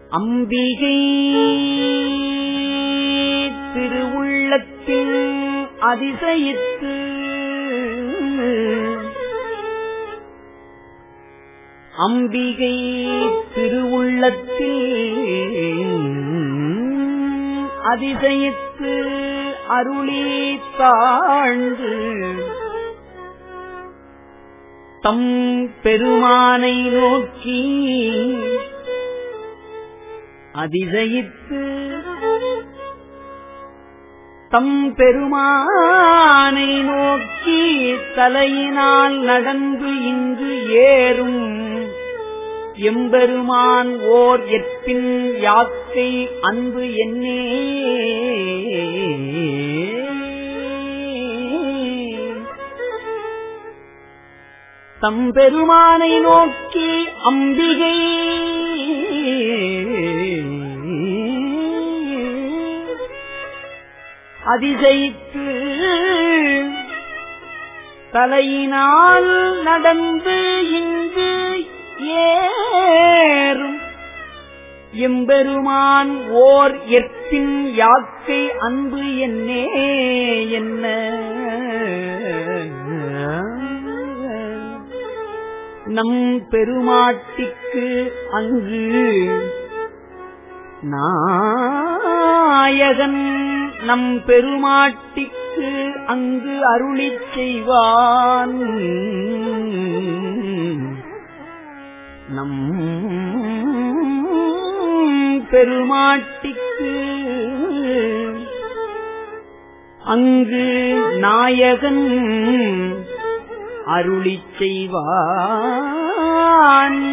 அம்பிகை திருவுள்ளத்தில் அதிசயித்து அம்பிகை திருவுள்ளத்தில் அதிசயித்து அருளி தாழ்ந்து தம் பெருமானை நோக்கி அதிசயித்து தம் பெருமானை நோக்கி தலையினால் நடந்து இங்கு ஏறும் எம்பெருமான் ஓர் எற்பின் யாக்கை அன்பு என்னே தம் பெருமானை நோக்கி அம்பிகை அதிசயித்து தலையினால் நடந்து இங்கு ஏறும் எம்பெருமான் ஓர் எற்பின் யாக்கை அன்பு என்னே என்ன நம் பெருமாட்டிக்கு அங்கு நாயகன் நம் பெருமாட்டிக்கு அங்கு அருளிச் செய்வான் நம் பெருமாட்டிக்கு அங்கு நாயகன் அருளிச் செய்வான்